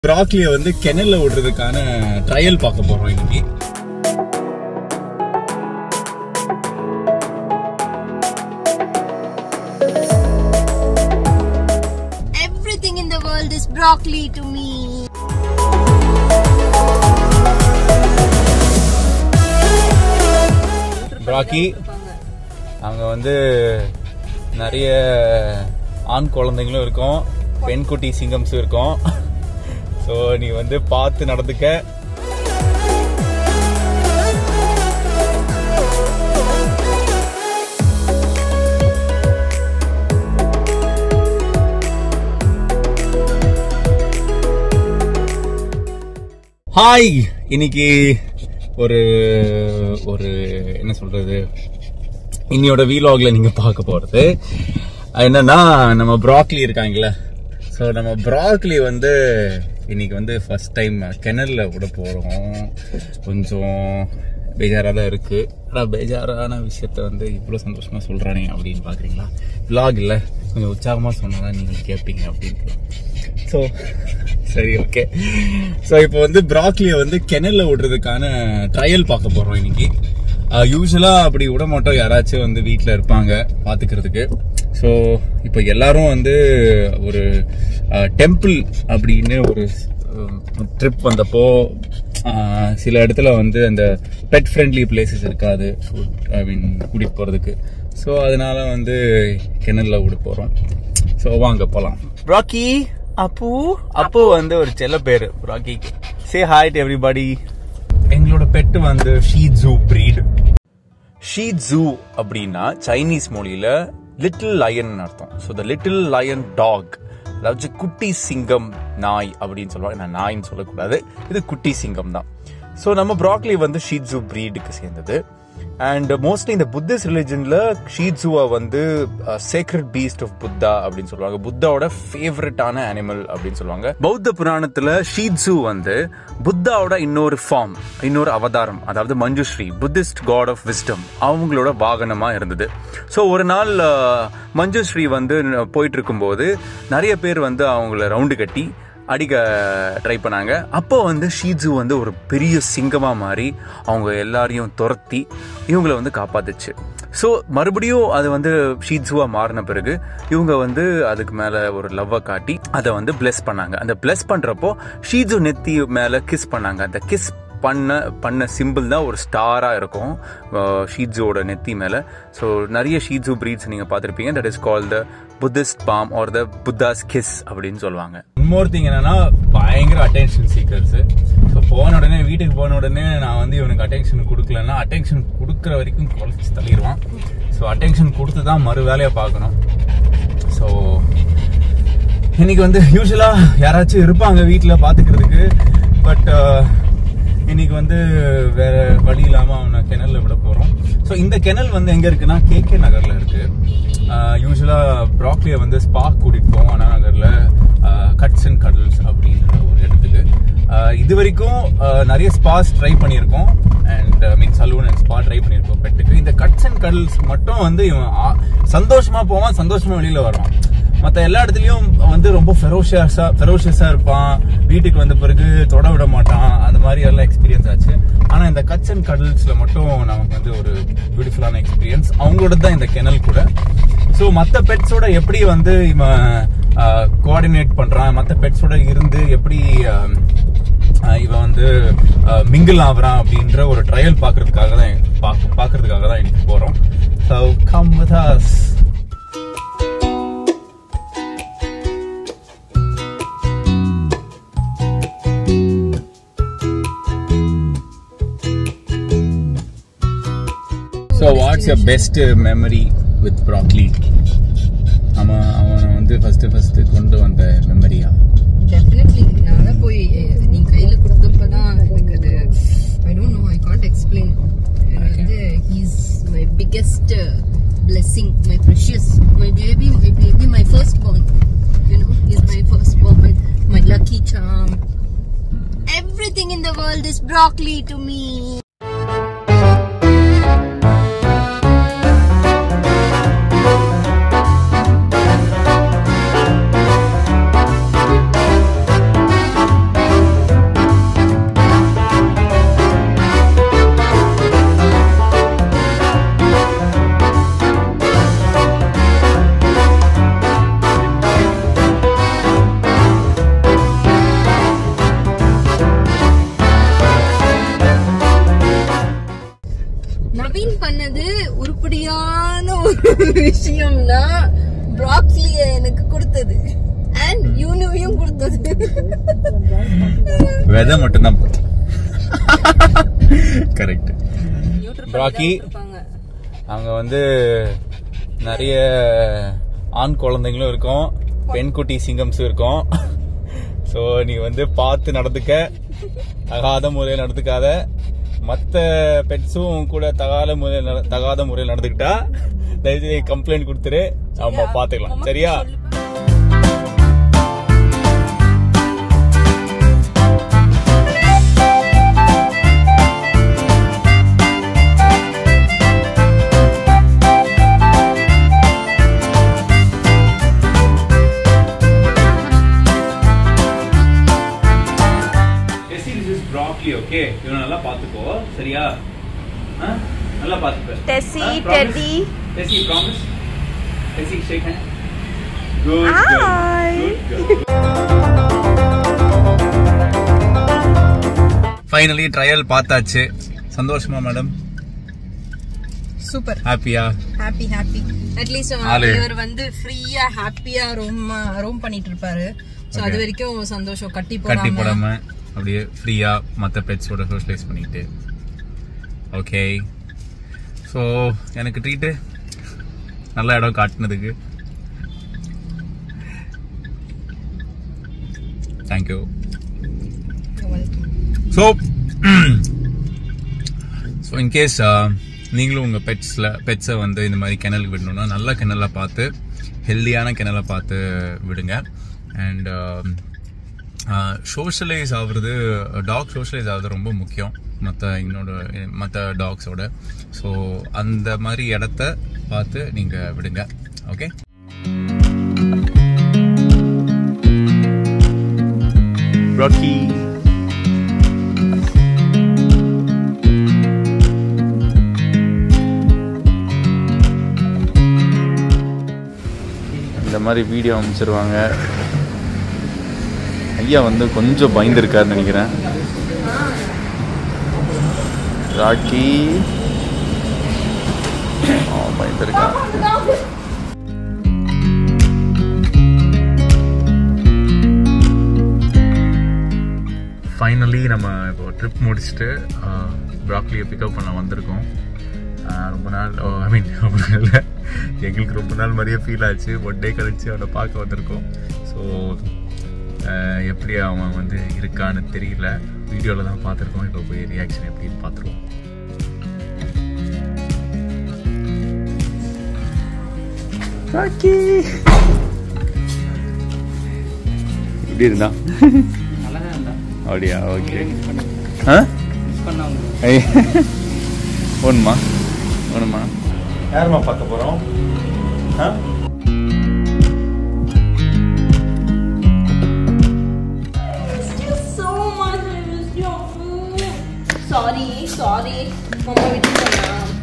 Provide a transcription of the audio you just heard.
ப்ராக்லியை வந்து கெனல்ல விடுறதுக்கான ட்ரையல் பார்க்க போறோம் இன்னைக்கு Everything in the world is broccoli to me. ப்ராக்கி அங்க வந்து நிறைய ஆண் குழந்தைங்களும் இருக்கும் பெண் குட்டி சிங்கம்ஸும் இருக்கும் ஸோ நீ வந்து பார்த்து நடந்துக்க ஹாய் இன்னைக்கு ஒரு ஒரு என்ன சொல்றது இன்னையோட வீலாக்ல நீங்க பார்க்க போறது என்னன்னா நம்ம ப்ராக்லி இருக்காங்களே ஸோ நம்ம ப்ராக்லி வந்து இன்னைக்கு வந்து ஃபர்ஸ்ட் டைம் கிணறுல விட போறோம் கொஞ்சம் பேஜாராக தான் இருக்கு ஆனால் பேஜாரான விஷயத்த வந்து இவ்வளோ சந்தோஷமா சொல்றானே அப்படின்னு பாக்குறீங்களா vlog இல்ல கொஞ்சம் உற்சாகமா சொன்னாதான் நீங்க கேட்பீங்க அப்படின்னு ஸோ சரி ஓகே ஸோ இப்போ வந்து ப்ராக்லியை வந்து கிணல்ல விடுறதுக்கான ட்ரையல் பார்க்க போறோம் இன்னைக்கு யூஸ்வலா அப்படி விட மாட்டோம் யாராச்சும் வந்து வீட்டில் இருப்பாங்க பார்த்துக்கிறதுக்கு ஸோ இப்போ எல்லாரும் வந்து ஒரு டெம்பிள் அப்படின்னு ஒரு ட்ரிப் வந்தப்போ ஆஹ், சில இடத்துல வந்து அந்த பெட் ஃப்ரெண்ட்லி பிளேசஸ் இருக்காது ஐ மீன் கூட்டிகிட்டு போகிறதுக்கு ஸோ அதனால வந்து கிணல்ல விட போகிறோம் ஸோ வாங்க போகலாம் ராக்கி அப்பு அப்பு வந்து ஒரு செல்ல பேரு ராக்கிக்கு சே ஹாய் டு எவ்ரிபடி எங்களோட பெட்டு வந்து ஷீட்ஸூ பிரீட் ஷீட்ஸூ அப்படின்னா சைனீஸ் மொழியில லிட்டில் லயன் அர்த்தம் so the little lion dog அதாவது குட்டி சிங்கம் நாய் அப்படின்னு சொல்லுவாங்க நான் நாயின்னு சொல்லக்கூடாது இது குட்டி சிங்கம் தான் ஸோ நம்ம ப்ராக்லி வந்து ஷீட்ஸூ பிரீடுக்கு சேர்ந்தது அண்ட் மோஸ்ட்லி இந்த புத்திஸ்ட் ரிலிஜன்ல ஷீட்ஸுவை வந்து சேக்ரெட் பீஸ்ட் ஆஃப் புத்தா அப்படின்னு சொல்லுவாங்க புத்தாவோட ஃபேவரட்டான அனிமல் அப்படின்னு சொல்லுவாங்க பௌத்த புராணத்துல ஷீட்ஸு வந்து புத்தாவோட இன்னொரு ஃபார்ம் இன்னொரு அவதாரம் அதாவது Manjushri Buddhist god of wisdom அவங்களோட வாகனமா இருந்தது ஸோ ஒரு நாள் அஹ், மஞ்சுஸ்ரீ வந்து போயிட்டு இருக்கும்போது நிறைய பேர் வந்து அவங்கள ரவுண்டு கட்டி அடிக்க ட்ரை பண்ணாங்க அப்போ வந்து ஷீட்ஸு வந்து ஒரு பெரிய சிங்கமாக மாறி அவங்க எல்லாரையும் துரத்தி இவங்களை வந்து காப்பாத்துச்சு ஸோ மறுபடியும் அது வந்து ஷீட்ஸுவாக மாறின பிறகு இவங்க வந்து அதுக்கு மேலே ஒரு லவ்வை காட்டி அதை வந்து பிளெஸ் பண்ணாங்க அந்த பிளெஸ் பண்ணுறப்போ ஷீட்ஸு நெத்தி மேலே கிஸ் பண்ணாங்க அந்த கிஸ் பண்ண பண்ண சிம்பிள் தான் ஒரு ஸ்டாராக இருக்கும் ஷீட்ஸோட நெத்தி மேலே ஸோ நிறைய ஷீட்ஸு பிரீட்ஸ் நீங்கள் பார்த்துருப்பீங்க that is call the Buddhist palm or the Buddha's kiss அப்படின்னு சொல்லுவாங்க இன்னொரு திங் என்னன்னா பயங்கர அட்டென்ஷன் சீக்கர்ஸ் ஸோ போன உடனே வீட்டுக்கு போன உடனே நான் வந்து இவனுக்கு அட்டென்ஷன் கொடுக்கலன்னா அட்டென்ஷன் கொடுக்குற வரைக்கும் குறைச்சி தள்ளிடுவான் ஸோ அட்டென்ஷன் கொடுத்து தான் மறு வேலையை பார்க்கணும் ஸோ இன்னைக்கு வந்து யூஸ்வலா யாராச்சும் இருப்பாங்க வீட்டில் பார்த்துக்கிறதுக்கு பட் இன்னைக்கு வந்து வேற வழி இல்லாம அவனை கிணல்ல விட போறோம் ஸோ இந்த கிணல் வந்து எங்க இருக்குன்னா கே கே நகர்ல இருக்கு யூஸ்வலா ப்ராக்லியை வந்து ஸ்பா கூட்டிட்டு போவோம் அண்ணா நகர்ல கட்ஸ் அண்ட் கடல்ஸ் அப்படின்ற ஒரு இடத்துக்கு ஆஹ் இது வரைக்கும் ஆஹ் நிறைய ஸ்பாஸ் ட்ரை பண்ணியிருக்கோம் and mean salon and spa try பண்ணியிருக்கோம் பெட்டுக்கு இந்த கட்ஸ் அண்ட் கடல்ஸ் மட்டும் வந்து இவன் ஆ- சந்தோஷமா போவான் சந்தோஷமா வெளியில வருவான் மத்த எல்லா இடத்துலயும் வந்து ரொம்ப ஃபெரோஷியஸா ஃபெரோஷியஸா இருப்பான் வீட்டுக்கு வந்த பிறகு தொட விட மாட்டான் அந்த மாதிரி எல்லாம் எக்ஸ்பீரியன்ஸ் ஆச்சு ஆனா இந்த கட்ஸ் அண்ட் கடல்ஸ்ல மட்டும் நமக்கு வந்து ஒரு பியூட்டிஃபுல்லான எக்ஸ்பீரியன்ஸ் அவங்களோட தான் இந்த கெனல் கூட ஸோ மற்ற பெட்ஸோட எப்படி வந்து இவன் கோஆர்டினேட் பண்றான் மற்ற பெட்ஸோட இருந்து எப்படி ஆஹ், ஆஹ், இவன் வந்து மிங்கிள் ஆகுறான் அப்படின்ற ஒரு ட்ரையல் பார்க்கறதுக்காக தான் பாக்க- பார்க்கறதுக்காக தான் இன்னைக்கு போறோம் so come with us so what's your best memory with broccoli அவன் அவனை வந்து ஃபர்ஸ்ட் ஃபர்ஸ்ட் கொண்டு வந்த மெமரியா டெஃபினெட்லி நான் தான் போய் அஹ், நீ கையில கொடுத்தப்ப தான் எனக்கு அது I don't know I can't explain வந்து he's my biggest blessing my precious my baby my baby my first born you know he's my first born my lucky charm Everything in the world is broccoli to me. So விஷயம்னா ப்ராக்லிய எனக்கு கொடுத்தது and யூனிவையும் கொடுத்தது விதை மட்டும்தான் correct Brocky. அங்க வந்து நிறைய ஆண் குழந்தைங்களும் இருக்கும் பெண் குட்டி சிங்கம்ஸும் இருக்கும் ஸோ நீ வந்து பார்த்து நடந்துக்க தகாத முறையில் நடந்துக்காத மற்ற பெட்ஸும் கூட தகாத முறையில் நட- தகாத முறையில் நடந்துக்கிட்டா தயவுசெய்து கம்ப்ளைண்ட் கொடுத்துரு ஆமா பார்த்துக்கலாம் சரியா Tessie, this is broccoli, okay? இவனை நல்லா பார்த்துக்கோ சரியா ஆ? நல்லா பார்த்துக்க Tessie, ஆ, promise? Teddy. Tessie, promise? Tessie, shake hand. Good Hi. girl. Good girl. Finally trial பார்த்தாச்சு சந்தோஷமா மேடம் சூப்பர் ஹாப்பியா ஹாப்பி ஹாப்பி அட்லீஸ்ட் ஆளு. இவர் வந்து ஃப்ரீயா ஹாப்பியா ரோம் ரோம் பண்ணிட்டு இருப்பாரு சோ அது Okay. வரைக்கும் சந்தோஷம் கட்டி கட்டி போடாம போடாம அப்படியே ஃப்ரீயா மற்ற பெட்ஸோட சோஷியலைஸ் பண்ணிக்கிட்டு ஓகே ஸோ எனக்கு ட்ரீட்டு நல்ல இடம் காட்டுனதுக்கு தேங்க்யூ ஸோ ஸோ இன்கேஸ் நீங்களும் உங்கள் பெட்ஸில் பெட்ஸை வந்து இந்த மாதிரி கிணலுக்கு விடணும்னா நல்ல கிணலாக பார்த்து ஹெல்தியான கிணலை பார்த்து விடுங்க அண்ட் சோஷியலைஸ் ஆகுறது டாக் சோஷியலைஸ் ஆகுறது ரொம்ப முக்கியம் மற்ற இன்னொரு மற்ற டாக்ஸோட ஸோ அந்த மாதிரி இடத்த பார்த்து நீங்கள் விடுங்க ஓகே ராக்கி இந்த மாதிரி வீடியோ அமைச்சிருவாங்க ஐயா வந்து கொஞ்சம் பயந்துருக்காருன்னு நினைக்கிறேன் ராக்கி அவன் பயந்துருக்கான் ஃபைனலி நம்ம இப்போ ட்ரிப் முடிச்சுட்டு ப்ராக்லியை பிக்கப் பண்ண வந்திருக்கோம் ஆஹ் ரொம்ப நாள் ஐ மீன் ரொம்ப நாள் இல்ல. எங்களுக்கு ரொம்ப நாள் மாதிரியே ஃபீல் ஆச்சு ஒன் டே கழிச்சு அவனை பார்க்க வந்திருக்கோம் ஸோ எப்படி அவன் வந்து இருக்கான்னு தெரியல வீடியோவில் தான் பார்த்துருக்கோம் இப்போ போய் ரியாக்ஷன் எப்படின்னு பார்த்துருவோம் ராக்கி எப்படி இருந்தா அப்படியா ஓகே ஆ ஐய். ஒண்ணுமா ஒண்ணுமா யாருமா பார்க்க போறோம் ஆ? Sorry sorry mamma விட்டுட்டேனா